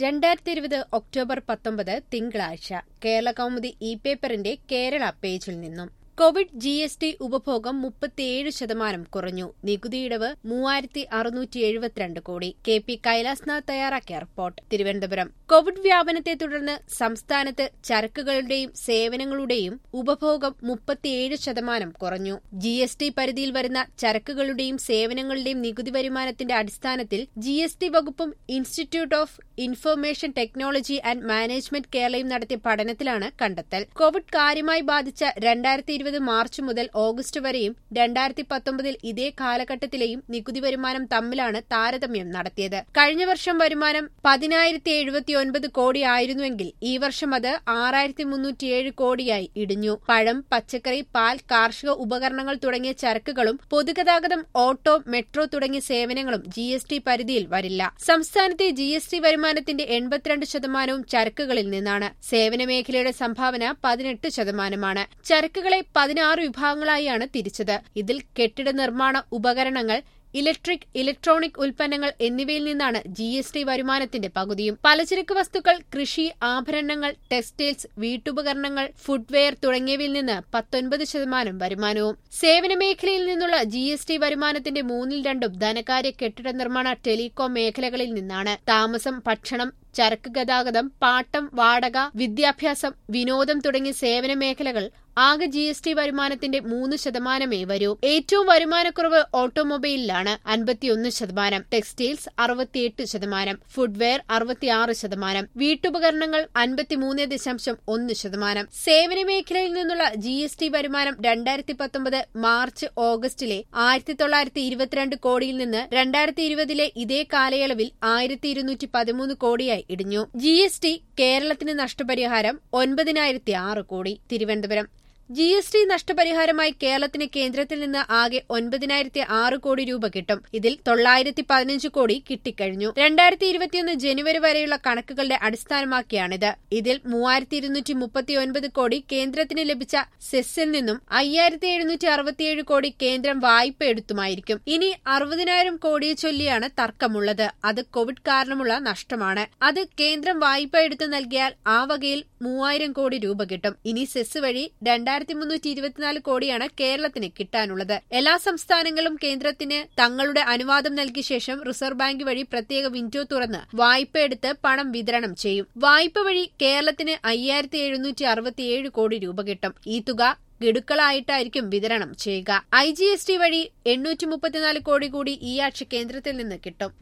രണ്ടായിരത്തി ഇരുപത് ഒക്ടോബർ പത്തൊമ്പത് തിങ്കളാഴ്ച കേരള കൗമുദി ഇ പേപ്പറിന്റെ കേരള പേജിൽ നിന്നും കോവിഡ് ജി എസ് ടി ഉപഭോഗം മുപ്പത്തിയേഴ് ശതമാനം കുറഞ്ഞു നികുതിയിടവ് മൂവായിരത്തി അറുന്നൂറ്റി എഴുപത്തിരണ്ട് കോടി കെ പി കൈലാസ്നാഥ് തയ്യാറാക്കിയ റിപ്പോർട്ട് തിരുവനന്തപുരം കോവിഡ് വ്യാപനത്തെ തുടർന്ന് സംസ്ഥാനത്ത് ചരക്കുകളുടെയും സേവനങ്ങളുടെയും ഉപഭോഗം മുപ്പത്തിയേഴ് ശതമാനം കുറഞ്ഞു ജി എസ് ടി പരിധിയിൽ വരുന്ന ചരക്കുകളുടെയും സേവനങ്ങളുടെയും നികുതി വരുമാനത്തിന്റെ അടിസ്ഥാനത്തിൽ ജി എസ് ടി വകുപ്പും institute of information technology and management കേരളയും നടത്തിയ പഠനത്തിലാണ് കണ്ടെത്തൽ കോവിഡ് കാര്യമായി ബാധിച്ച രണ്ടായിരത്തി ഇരുപത് മാർച്ച് മുതൽ ഓഗസ്റ്റ് വരെയും രണ്ടായിരത്തി പത്തൊമ്പതിൽ ഇതേ കാലഘട്ടത്തിലെയും നികുതി വരുമാനം തമ്മിലാണ് താരതമ്യം നടത്തിയത് കഴിഞ്ഞ വർഷം വരുമാനം പതിനായിരത്തി എഴുപത്തിയൊൻപത് കോടിയായിരുന്നുവെങ്കിൽ ഈ വർഷം അത് ആറായിരത്തി മുന്നൂറ്റിയേഴ് കോടിയായി ഇടിഞ്ഞു പഴം പച്ചക്കറി പാൽ കാർഷിക ഉപകരണങ്ങൾ തുടങ്ങിയ ചരക്കുകളും പൊതുഗതാഗതം ഓട്ടോ മെട്രോ തുടങ്ങിയ സേവനങ്ങളും ജി എസ് ടി പരിധിയിൽ വരില്ല സംസ്ഥാനത്തെ ജി എസ് ടി വരുമാനത്തിന്റെ എൺപത്തിരണ്ട് ശതമാനവും ചരക്കുകളിൽ നിന്നാണ് സേവന മേഖലയുടെ സംഭാവന പതിനെട്ട് ശതമാനമാണ് ചരക്കുകളെ പതിനാറ് വിഭാഗങ്ങളായാണ് തിരിച്ചത് ഇതിൽ കെട്ടിട നിർമ്മാണ ഉപകരണങ്ങൾ ഇലക്ട്രിക് ഇലക്ട്രോണിക് ഉൽപ്പന്നങ്ങൾ എന്നിവയിൽ നിന്നാണ് ജി എസ് ടി വരുമാനത്തിന്റെ പകുതിയും പലചരക്ക് വസ്തുക്കൾ കൃഷി ആഭരണങ്ങൾ ടെക്സ്റ്റൈൽസ് വീട്ടുപകരണങ്ങൾ ഫുഡ്വെയർ തുടങ്ങിയവയിൽ നിന്ന് പത്തൊൻപത് ശതമാനം വരുമാനവും സേവന മേഖലയിൽ നിന്നുള്ള ജി എസ് ടി വരുമാനത്തിന്റെ മൂന്നിൽ രണ്ടും ധനകാര്യ കെട്ടിട നിർമ്മാണ ടെലികോം മേഖലകളിൽ നിന്നാണ് താമസം ഭക്ഷണം ചരക്ക് ഗതാഗതം പാട്ടം വാടക വിദ്യാഭ്യാസം വിനോദം തുടങ്ങിയ സേവന മേഖലകൾ ആകെ ജി എസ് ടി വരുമാനത്തിന്റെ മൂന്ന് ശതമാനമേ വരൂ ഏറ്റവും വരുമാനക്കുറവ് ഓട്ടോമൊബൈലിലാണ് അൻപത്തിയൊന്ന് ശതമാനം ടെക്സ്റ്റൈൽസ് അറുപത്തിയെട്ട് ശതമാനം ഫുഡ്വെയർ അറുപത്തിയാറ് ശതമാനം വീട്ടുപകരണങ്ങൾ അൻപത്തിമൂന്ന് ദശാംശം ഒന്ന് ശതമാനം സേവന മേഖലയിൽ നിന്നുള്ള ജി എസ് ടി വരുമാനം രണ്ടായിരത്തി പത്തൊമ്പത് മാർച്ച് ഓഗസ്റ്റിലെ ആയിരത്തി തൊള്ളായിരത്തി ഇരുപത്തിരണ്ട് കോടിയിൽ നിന്ന് രണ്ടായിരത്തി ഇരുപതിലെ ഇതേ കാലയളവിൽ ആയിരത്തി ഇരുന്നൂറ്റി പതിമൂന്ന് കോടിയായി ഇടിഞ്ഞു ജി എസ് ടി കേരളത്തിന് നഷ്ടപരിഹാരം ഒൻപതിനായിരത്തി ആറ് crore Thiruvananthapuram G S T നഷ്ടപരിഹാരമായി കേരളത്തിന് കേന്ദ്രത്തിൽ നിന്ന് ആകെ ഒൻപതിനായിരത്തി ആറ് കോടി രൂപ കിട്ടും ഇതിൽ തൊള്ളായിരത്തി പതിനഞ്ച് കോടി കിട്ടിക്കഴിഞ്ഞു രണ്ടായിരത്തി ഇരുപത്തിയൊന്ന് ജനുവരി വരെയുള്ള കണക്കുകളുടെ അടിസ്ഥാനമാക്കിയാണിത് ഇതിൽ മൂവായിരത്തി ഇരുന്നൂറ്റി മുപ്പത്തിയൊൻപത് കോടി കേന്ദ്രത്തിന് ലഭിച്ച സെസ്സിൽ നിന്നും അയ്യായിരത്തി എഴുന്നൂറ്റി അറുപത്തിയേഴ് കോടി കേന്ദ്രം വായ്പ എടുത്തുമായിരിക്കും ഇനി അറുപതിനായിരം കോടിയെ ചൊല്ലിയാണ് തർക്കമുള്ളത് അത് കോവിഡ് കാരണമുള്ള നഷ്ടമാണ് അത് കേന്ദ്രം വായ്പ എടുത്തു നൽകിയാൽ ആ വകയിൽ മൂവായിരം കോടി രൂപ കിട്ടും ഇനി സെസ് വഴി രണ്ടായിരത്തി മുന്നൂറ്റി ഇരുപത്തിനാല് കോടിയാണ് കേരളത്തിന് കിട്ടാനുള്ളത് എല്ലാ സംസ്ഥാനങ്ങളും കേന്ദ്രത്തിന് തങ്ങളുടെ അനുവാദം നൽകിയ ശേഷം റിസർവ് ബാങ്ക് വഴി പ്രത്യേക വിൻഡോ തുറന്ന് വായ്പ എടുത്ത് പണം വിതരണം ചെയ്യും വായ്പ വഴി കേരളത്തിന് അയ്യായിരത്തി എഴുന്നൂറ്റി അറുപത്തിയേഴ് കോടി രൂപ കിട്ടും ഈ തുക ഗഡുക്കളായിട്ടായിരിക്കും വിതരണം ചെയ്യുക ഐ ജി എസ് ടി വഴി എണ്ണൂറ്റി മുപ്പത്തിനാല് കോടി കൂടി ഈ ആഴ്ച കേന്ദ്രത്തിൽ നിന്ന് കിട്ടും